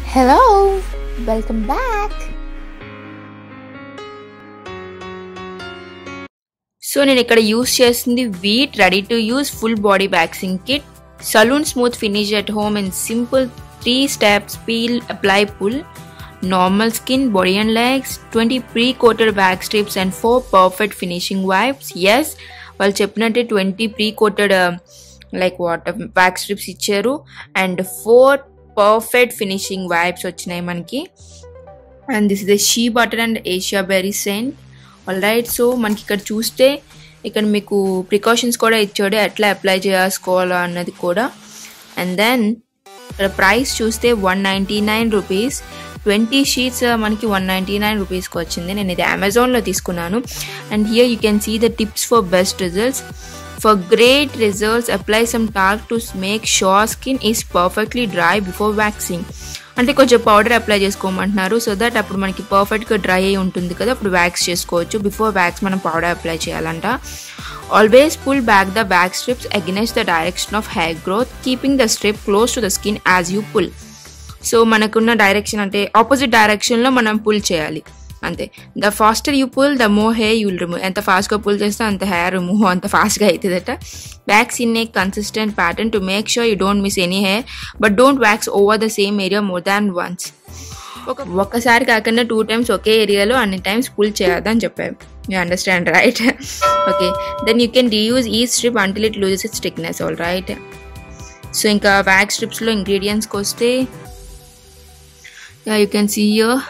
Hello welcome back so నేను ఇక్కడ use చేస్తుంది Veet ready to use full body waxing kit salon smooth finish at home in simple three steps peel apply pull normal skin body and legs twenty pre coated wax strips and four perfect finishing wipes yes వాళ్ళు చెప్పినట్టే twenty pre coated like what wax strips ఇచ్చారు and four perfect finishing wipes వచ్చినాయి మనకి and this is the shea butter and Asia berry scent all right so మనకి ఇక్కడ చూస్తే ఇక్కడ మీకు ప్రికాషన్స్ కూడా ఇచ్చాడు ఎట్లా అప్లై చేసుకోవాలా అన్నది కూడా అండ్ దెన్ ఇక్కడ ప్రైస్ చూస్తే one ninety nine rupees twenty sheets మనకి వన్ నైంటీ నైన్ రూపీస్కి వచ్చింది నేను ఇది అమెజాన్లో తీసుకున్నాను and here you can see the tips for best results for great results apply some talc to make sure skin is perfectly dry before waxing అంటే కొంచెం powder apply చేసుకోమంటున్నారు సో దట్ అప్పుడు మనకి పర్ఫెక్ట్గా డ్రై అయి ఉంటుంది కదా అప్పుడు వ్యాక్స్ చేసుకోవచ్చు బిఫోర్ వ్యాక్స్ మనం పౌడర్ అప్లై చేయాలంట always pull back the back strips against the direction of hair growth keeping the strip close to the skin as you pull so మనకున్న డైరెక్షన్ అంటే ఆపోజిట్ డైరెక్షన్లో మనం పుల్ చేయాలి అంతే the faster you pull the more hair you'll remove ఎంత ఫాస్ట్గా pull చేస్తే అంత హెయిర్ రిమూవ్ అంత ఫాస్ట్గా అవుతుందట wax in a consistent pattern to make sure you don't miss any hair but don't wax over the same area more than once ఒక ఒక్కసారి కాకుండా టూ టైమ్స్ ఒకే ఏరియాలో అన్ని టైమ్స్ పుల్ చేయొద్దని చెప్పారు you understand right okay then you can reuse ఈ strip until it loses it stickiness all right so ఇంకా wax స్ట్రిప్స్లో ఇంగ్రీడియంట్స్కి వస్తే యూ కెన్ సీ యూర్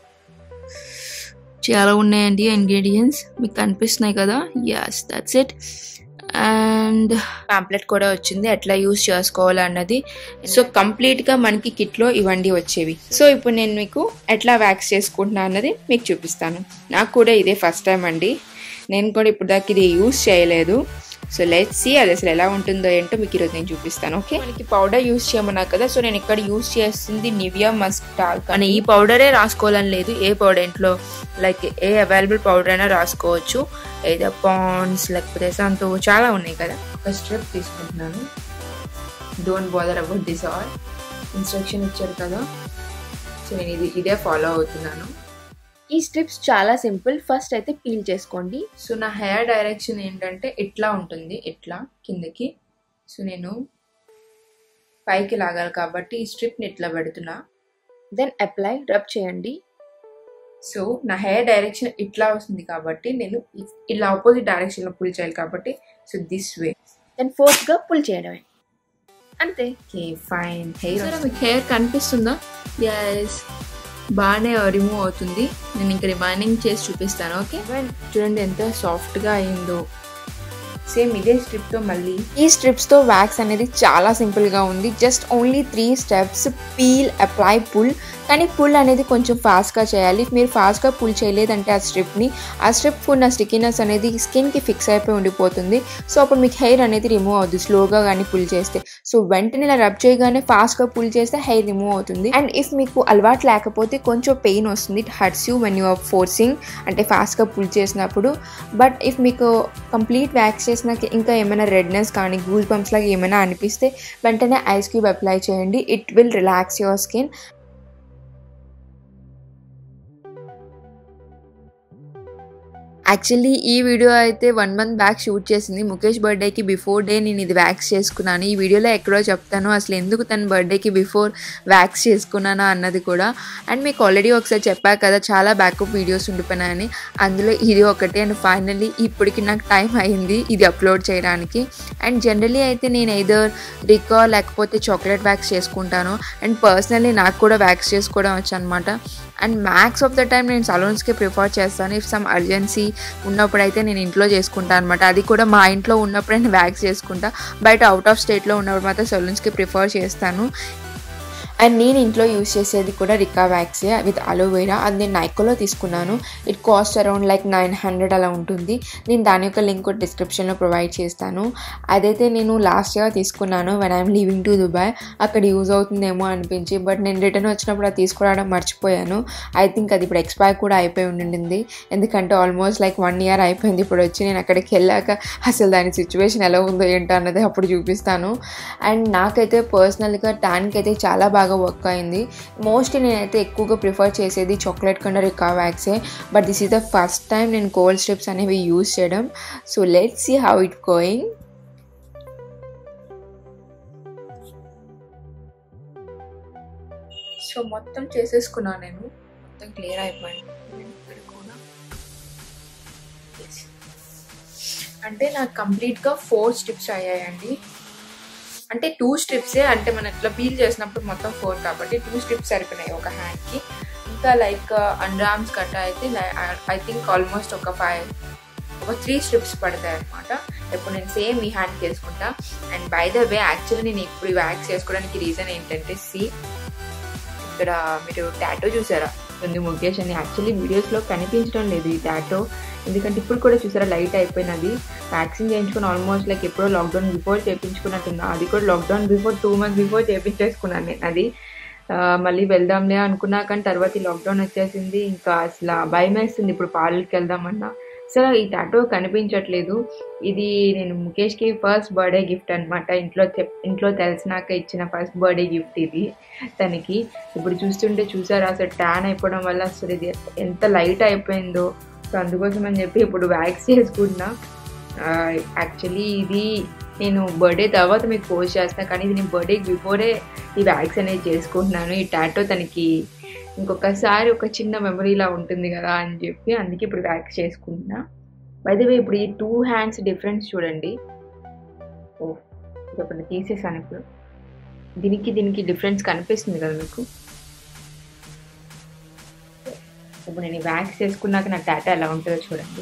చాలా ఉన్నాయండి ఇంగ్రీడియంట్స్ మీకు కనిపిస్తున్నాయి కదా yes that's it and pamphlet కూడా వచ్చింది ఎట్లా యూస్ చేసుకోవాలి అన్నది సో కంప్లీట్గా మనకి కిట్లో ఇవన్నీ వచ్చేవి సో ఇప్పుడు నేను మీకు ఎట్లా వ్యాక్స్ చేసుకుంటున్నా అన్నది మీకు చూపిస్తాను నాకు కూడా ఇదే ఫస్ట్ టైం అండి నేను కూడా ఇప్పుడు దాకా ఇది యూస్ చేయలేదు సో లెట్ సి అది అసలు ఎలా ఉంటుందో ఏంటో మీకు ఈరోజు నేను చూపిస్తాను ఓకే మనకి పౌడర్ యూస్ చేయమన్నా కదా సో నేను ఇక్కడ యూస్ చేస్తుంది నివియా మస్క్ టాల్క్ అని ఈ పౌడరే రాసుకోవాలని లేదు ఏ పౌడర్ ఇంట్లో లైక్ ఏ అవైలబుల్ పౌడర్ అయినా రాసుకోవచ్చు ఏదో పాండ్స్ లేకపోతే సంతో చాలా ఉన్నాయి కదా ఒక స్ట్రిప్ తీసుకుంటున్నాను don't bother about this all instruction ఇచ్చారు కదా సో నేను ఇది ఇదే ఫాలో అవుతున్నాను ఈ స్ట్రిప్స్ చాలా సింపుల్ ఫస్ట్ అయితే పీల్ చేసుకోండి సో నా హెయిర్ డైరెక్షన్ ఏంటంటే ఇట్లా ఉంటుంది ఇట్లా కిందకి సో నేను పైకి లాగాలి కాబట్టి ఈ స్ట్రిప్ని ఇట్లా పెడుతున్నా దెన్ అప్లై రబ్ చేయండి సో నా హెయిర్ డైరెక్షన్ ఇట్లా వస్తుంది కాబట్టి నేను ఇలా ఆపోజిట్ డైరెక్షన్లో పుల్ చేయాలి కాబట్టి సో దిస్ వే దెన్ ఫోర్త్గా పుల్ చేయడమే అంతే ఓకే ఫైన్ హెయిర్ మీకు హెయిర్ కనిపిస్తుందా ఎస్ బాగానే రిమూవ్ అవుతుంది నేను ఇంకా రిమైనింగ్ చేసి చూపిస్తాను ఓకే చూడండి ఎంత సాఫ్ట్గా అయిందో సేమ్ ఇదే స్ట్రిప్తో మళ్ళీ ఈ స్ట్రిప్స్తో వ్యాక్స్ అనేది చాలా సింపుల్గా ఉంది just only three steps peel apply pull కానీ పుల్ అనేది కొంచెం ఫాస్ట్గా చేయాలి మీరు ఫాస్ట్గా పుల్ చేయలేదంటే ఆ స్ట్రిప్ని ఆ స్ట్రిప్ ఉన్న స్టికినెస్ అనేది స్కిన్కి ఫిక్స్ అయిపోయి ఉండిపోతుంది సో అప్పుడు మీకు హెయిర్ అనేది రిమూవ్ అవుతుంది స్లోగా కానీ పుల్ చేస్తే సో వెంటనే ఇలా రబ్ చేయగానే ఫాస్ట్గా పుల్ చేస్తే హెయిర్ రిమూవ్ అవుతుంది అండ్ ఇఫ్ మీకు అలవాటు లేకపోతే కొంచెం పెయిన్ వస్తుంది it hurts you when you are forcing అంటే ఫాస్ట్గా పుల్ చేసినప్పుడు బట్ ఇఫ్ మీకు కంప్లీట్ వ్యాక్స్ చేసినాక ఇంకా ఏమైనా రెడ్నెస్ కానీ గూస్ బంప్స్ లాగా ఏమైనా అనిపిస్తే వెంటనే ఐస్ క్యూబ్ అప్లై చేయండి it will relax your skin actually ఈ వీడియో అయితే వన్ మంత్ బ్యాక్ షూట్ చేసింది ముఖేష్ బర్త్డేకి బిఫోర్ డే నేను ఇది వ్యాక్స్ చేసుకున్నాను ఈ వీడియోలో ఎక్కడో చెప్తాను అసలు ఎందుకు తన బర్త్డేకి బిఫోర్ వ్యాక్స్ చేసుకున్నానా అన్నది కూడా అండ్ మీకు ఆల్రెడీ ఒకసారి చెప్పా కదా చాలా బ్యాకప్ వీడియోస్ ఉండిపోయినాయని అందులో ఇది ఒకటి అండ్ ఫైనల్లీ ఇప్పటికి నాకు టైం అయింది ఇది అప్లోడ్ చేయడానికి అండ్ జనరలీ అయితే నేను ఏదర్ రికా లేకపోతే చాక్లెట్ వ్యాక్స్ చేసుకుంటాను అండ్ పర్సనల్లీ నాకు కూడా వ్యాక్స్ చేసుకోవడం వచ్చు అనమాట and max of the time నేను సలూన్స్కి ప్రిఫర్ చేస్తాను ఇఫ్ సమ్ అర్జెన్సీ ఉన్నప్పుడు అయితే నేను ఇంట్లో చేసుకుంటాను అనమాట అది కూడా మా ఇంట్లో ఉన్నప్పుడే నేను వ్యాక్స్ చేసుకుంటా బయట అవుట్ ఆఫ్ స్టేట్లో ఉన్నప్పుడు మాత్రం సలూన్స్కి ప్రిఫర్ చేస్తాను అండ్ నేను ఇంట్లో యూస్ చేసేది కూడా రికా వ్యాక్సే విత్ అలోవెరా అది నేను నైకోలో తీసుకున్నాను it cost around like nine hundred అలా ఉంటుంది నేను దాని యొక్క లింక్ కూడా డిస్క్రిప్షన్లో ప్రొవైడ్ చేస్తాను అదైతే నేను లాస్ట్ ఇయర్ తీసుకున్నాను when I'm leaving to Dubai అక్కడ యూజ్ అవుతుందేమో అనిపించి బట్ నేను రిటర్న్ వచ్చినప్పుడు అది తీసుకురావడం మర్చిపోయాను ఐ థింక్ అది ఇప్పుడు ఎక్స్పైర్ కూడా అయిపోయి ఉండింది ఎందుకంటే ఆల్మోస్ట్ లైక్ వన్ ఇయర్ అయిపోయింది ఇప్పుడు వచ్చి నేను అక్కడికి వెళ్ళాక అసలు దాని సిచ్యువేషన్ ఎలా ఉందో ఏంటో అన్నది అప్పుడు చూపిస్తాను అండ్ నాకైతే పర్సనల్గా ట్యాన్కి అయితే చాలా బాగా లాగా వర్క్ అయింది మోస్ట్లీ నేనైతే ఎక్కువగా ప్రిఫర్ చేసేది చాక్లెట్ కండ రికా వ్యాక్సే but this is the first time నేను కోల్డ్ స్ట్రిప్స్ అనేవి యూస్ చేయడం so let see how it going so మొత్తం చేసేసుకున్నాను నేను మొత్తం క్లియర్ అయిపోయింది ఇక్కడ కూడా Yes. అంటే నాకు కంప్లీట్గా ఫోర్ స్ట్రిప్స్ అయ్యాయండి అంటే టూ స్ట్రిప్సే అంటే మనం ఇట్లా పీల్ చేసినప్పుడు మొత్తం ఫోర్ కాబట్టి టూ స్ట్రిప్స్ సరిపోయినాయి ఒక హ్యాండ్కి ఇంకా లైక్ అండర్ ఆర్మ్స్ కట్ట అయితే ఐ థింక్ ఆల్మోస్ట్ ఒక ఫైవ్ ఒక త్రీ స్ట్రిప్స్ పడతాయి అనమాట ఇప్పుడు నేను సేమ్ ఈ హ్యాండ్ చేసుకుంటా and by the way actually నేను ఇప్పుడు వ్యాక్స్ చేసుకోవడానికి రీజన్ ఏంటంటే సి ఇక్కడ మీరు టాటో చూసారా ఉంది ముఖేష్ అని యాక్చువల్లీ వీడియోస్లో కనిపించడం లేదు ఈ టాటో ఎందుకంటే ఇప్పుడు కూడా చూసారా లైట్ అయిపోయినది వ్యాక్సిన్ చేయించుకుని ఆల్మోస్ట్ లైక్ ఎప్పుడో లాక్డౌన్ బిఫోర్ చేయించుకున్నట్టున్నా అది కూడా lockdown before two months before చేయించేసుకున్నాను నేను అది ఆ, మళ్ళీ వెళ్దాంలే అనుకున్నా కానీ తర్వాత ఈ లాక్డౌన్ వచ్చేసింది ఇంకా అసలు భయం వేస్తుంది ఇప్పుడు పార్లర్కి వెళ్దామన్నా సరే ఈ టాటో కనిపించట్లేదు ఇది నేను ముఖేష్కి ఫస్ట్ బర్త్డే గిఫ్ట్ అనమాట ఇంట్లో చెప్ ఇంట్లో తెలిసినాక ఇచ్చిన ఫస్ట్ బర్త్డే గిఫ్ట్ ఇది తనకి ఇప్పుడు చూస్తుంటే చూసారా అసలు ట్యాన్ అయిపోవడం వల్ల అసలు ఇది ఎంత లైట్ అయిపోయిందో సో అందుకోసం అని చెప్పి ఇప్పుడు వ్యాక్స్ చేసుకుంటున్నా యాక్చువల్లీ ఇది నేను బర్త్డే తర్వాత మీకు పోస్ట్ చేస్తాను కానీ ఇది నేను బర్త్డే బిఫోరే ఈ వ్యాక్స్ అనేది చేసుకుంటున్నాను ఈ టాటో తనకి ఇంకొకసారి ఒక చిన్న మెమరీలా ఉంటుంది కదా అని చెప్పి అందుకే ఇప్పుడు వ్యాక్స్ చేసుకుంటున్నా వే ఇప్పుడు ఈ టూ హ్యాండ్స్ డిఫరెన్స్ చూడండి ఓ ఇప్పుడు తీసేసాను ఇప్పుడు దీనికి దీనికి డిఫరెన్స్ కనిపిస్తుంది కదా మీకు ఇప్పుడు నేను వ్యాక్స్ చేసుకున్నాక నా టాటా ఎలా ఉంటుందో చూడండి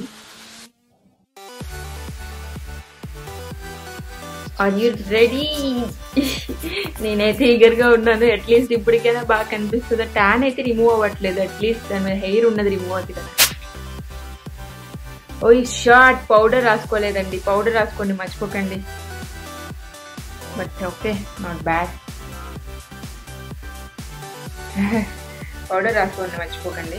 ఆర్ యూ రెడీ నేనైతే ఈగర్గా ఉన్నాను అట్లీస్ట్ ఇప్పటికైనా బాగా కనిపిస్తుంది ట్యాన్ అయితే రిమూవ్ అవ్వట్లేదు అట్లీస్ట్ దాని మీద హెయిర్ ఉన్నది రిమూవ్ అవుతుంది కదా ఓ ఈ షార్ట్ పౌడర్ రాసుకోలేదండి పౌడర్ రాసుకోండి మర్చిపోకండి but okay not bad powder రాసుకోండి మర్చిపోకండి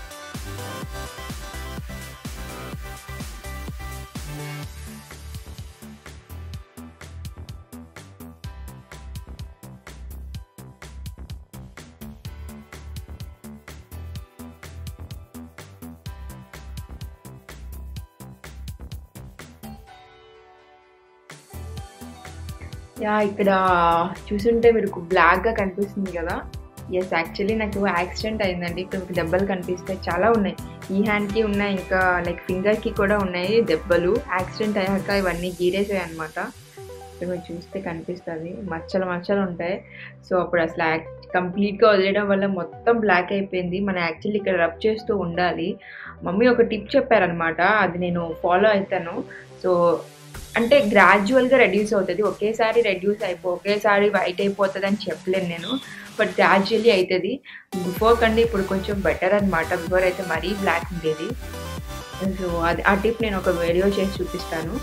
యా ఇక్కడ చూసుంటే మీకు బ్లాక్గా కనిపిస్తుంది కదా ఎస్ యాక్చువల్లీ నాకు యాక్సిడెంట్ అయిందండి ఇక్కడ మీకు దెబ్బలు కనిపిస్తాయి చాలా ఉన్నాయి ఈ హ్యాండ్కి ఉన్నాయి ఇంకా లైక్ ఫింగర్కి కూడా ఉన్నాయి దెబ్బలు యాక్సిడెంట్ అయ్యాక ఇవన్నీ గీరేసాయి అనమాట ఇక్కడ మీరు చూస్తే కనిపిస్తుంది మచ్చలు మచ్చలు ఉంటాయి సో అప్పుడు అసలు కంప్లీట్గా వదిలేయడం వల్ల మొత్తం బ్లాక్ అయిపోయింది మనం యాక్చువల్లీ ఇక్కడ రబ్ చేస్తూ ఉండాలి మమ్మీ ఒక టిప్ చెప్పారనమాట అది నేను ఫాలో అవుతాను సో అంటే గ్రాడ్యువల్గా రెడ్యూస్ అవుతుంది ఒకేసారి రెడ్యూస్ అయిపో ఒకేసారి వైట్ అయిపోతుంది అని చెప్పలేను నేను బట్ గ్రాడ్యువల్లీ అవుతుంది బిఫోర్ కంటే ఇప్పుడు కొంచెం బెటర్ అనమాట బిఫోర్ అయితే మరీ బ్లాక్ ఉండేది సో అది ఆ టిప్ నేను ఒక వీడియో చేసి చూపిస్తాను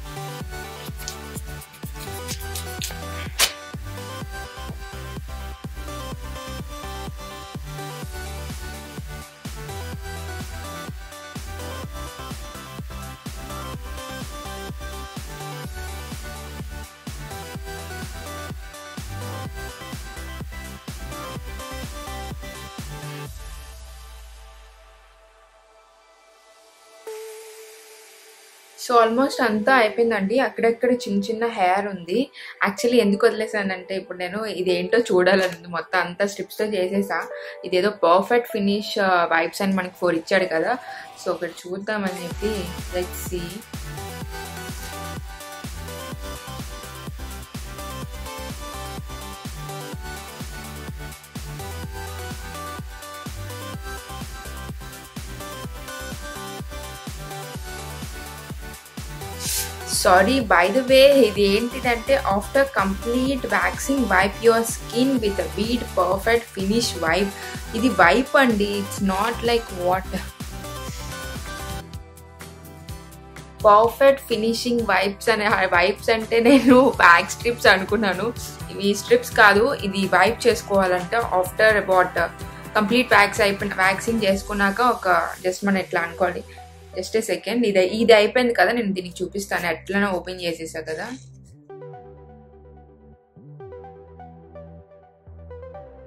సో ఆల్మోస్ట్ అంతా అయిపోయిందండి అక్కడక్కడ చిన్న చిన్న హెయిర్ ఉంది యాక్చువల్లీ ఎందుకు వదిలేసానంటే ఇప్పుడు నేను ఇదేంటో చూడాలని ఉంది మొత్తం అంతా స్ట్రిప్స్తో చేసేసా ఇదేదో పర్ఫెక్ట్ ఫినిష్ వైబ్స్ అని మనకి ఫోర్ ఇచ్చాడు కదా సో ఒకటి చూద్దామని చెప్పి let see sorry by the way ఇది ఏంటిదంటే after complete waxing wipe your skin with Veet perfect finish wipe ఇది వైప్ అండి it's not like what perfect finishing wipes అనే వైప్స్ అంటే నేను బ్యాక్ స్ట్రిప్స్ అనుకున్నాను ఇవి స్ట్రిప్స్ కాదు ఇది వైప్ చేసుకోవాలంటే ఆఫ్టర్ వాట్ కంప్లీట్ వ్యాక్స్ అయిపోయిన వ్యాక్సింగ్ చేసుకున్నాక ఒక జస్ట్ మనం ఎట్లా అనుకోవాలి జస్ట్ ఏ సెకండ్ ఇది ఇది అయిపోయింది కదా నేను దీనికి చూపిస్తాను ఎట్లనే ఓపెన్ చేసేసా కదా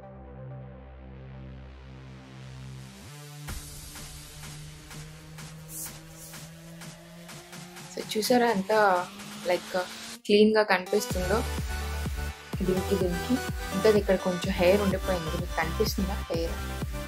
చూసారా ఎంత లైక్ క్లీన్గా కనిపిస్తుందో దీనికి దీనికి ఇంకా ఇక్కడ కొంచెం హెయిర్ ఉండిపోయింది మీకు కనిపిస్తుందా హెయిర్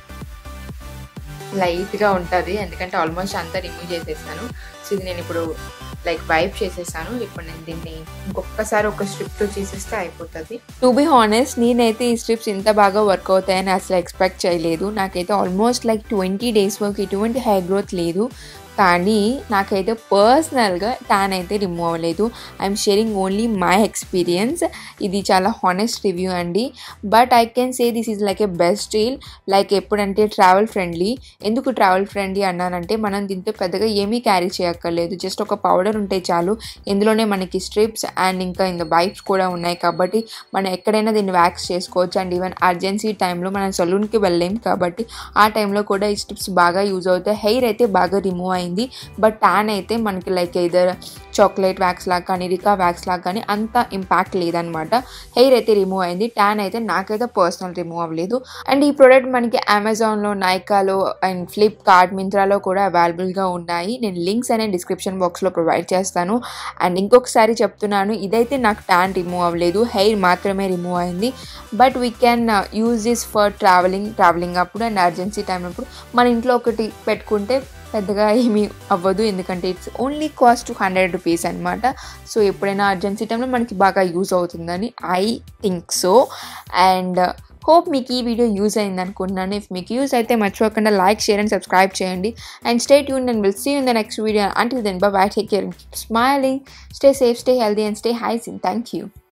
లైట్గా ఉంటుంది ఎందుకంటే ఆల్మోస్ట్ అంతా రిమూవ్ చేసేసాను సో ఇది నేను ఇప్పుడు లైక్ వైప్ చేసేసాను ఇప్పుడు నేను దీన్ని ఇంకొకసారి ఒక స్ట్రిప్తో చేసేస్తే అయిపోతుంది టు బి హానెస్ట్ నేనైతే ఈ స్ట్రిప్స్ ఇంత బాగా వర్క్ అవుతాయని అసలు ఎక్స్పెక్ట్ చేయలేదు నాకైతే ఆల్మోస్ట్ లైక్ ట్వంటీ డేస్ వరకు ఎటువంటి హెయిర్ గ్రోత్ లేదు కానీ నాకైతే పర్సనల్గా ట్యాన్ అయితే రిమూవ్ అవ్వలేదు I'm sharing only my experience ఇది చాలా హానెస్ట్ రివ్యూ అండి but I can say this is like a best steal like ఎప్పుడంటే ట్రావెల్ ఫ్రెండ్లీ ఎందుకు ట్రావెల్ ఫ్రెండ్లీ అన్నానంటే మనం దీంతో పెద్దగా ఏమీ క్యారీ చేయక్కర్లేదు జస్ట్ ఒక పౌడర్ ఉంటే చాలు ఇందులోనే మనకి స్ట్రిప్స్ అండ్ ఇంకా ఇందులో వైప్స్ కూడా ఉన్నాయి కాబట్టి మనం ఎక్కడైనా దీన్ని వ్యాక్స్ చేసుకోవచ్చు అండ్ ఈవెన్ అర్జెన్సీ టైంలో మనం సలూన్కి వెళ్ళలేం కాబట్టి ఆ టైంలో కూడా ఈ స్ట్రిప్స్ బాగా యూజ్ అవుతాయి హెయిర్ అయితే బాగా రిమూవ్ అయింది బట్ ట్యాన్ అయితే మనకి లైక్ ఇదర్ చాక్లెట్ వ్యాక్స్ లాగా కానీ రికా వ్యాక్స్ లాగా కానీ అంత ఇంపాక్ట్ లేదనమాట హెయిర్ అయితే రిమూవ్ అయింది ట్యాన్ అయితే నాకైతే పర్సనల్ రిమూవ్ అవ్వలేదు అండ్ ఈ ప్రోడక్ట్ మనకి అమెజాన్లో నైకాలో అండ్ ఫ్లిప్కార్ట్ మింత్రాలో కూడా అవైలబుల్గా ఉన్నాయి నేను లింక్స్ అనే డిస్క్రిప్షన్ బాక్స్లో ప్రొవైడ్ చేస్తాను అండ్ ఇంకొకసారి చెప్తున్నాను ఇదైతే నాకు ట్యాన్ రిమూవ్ అవ్వలేదు హెయిర్ మాత్రమే రిమూవ్ అయింది but we can use this for travelling travelling అప్పుడు అండ్ అర్జెన్సీ టైం అప్పుడు మన ఇంట్లో ఒకటి పెట్టుకుంటే పెద్దగా ఏమీ అవ్వదు ఎందుకంటే it's only cost two hundred rupees అనమాట సో ఎప్పుడైనా అర్జెన్సీ టైంలో మనకి బాగా యూజ్ అవుతుందని I think so and hope మీకు ఈ వీడియో యూజ్ అయింది అనుకుంటున్నాను ఇఫ్ మీకు యూజ్ అయితే మర్చిపోకుండా లైక్ షేర్ అండ్ సబ్స్క్రైబ్ చేయండి and stay tune and will see in the next video until then bye take care smiling stay safe stay healthy and stay hygiene thank you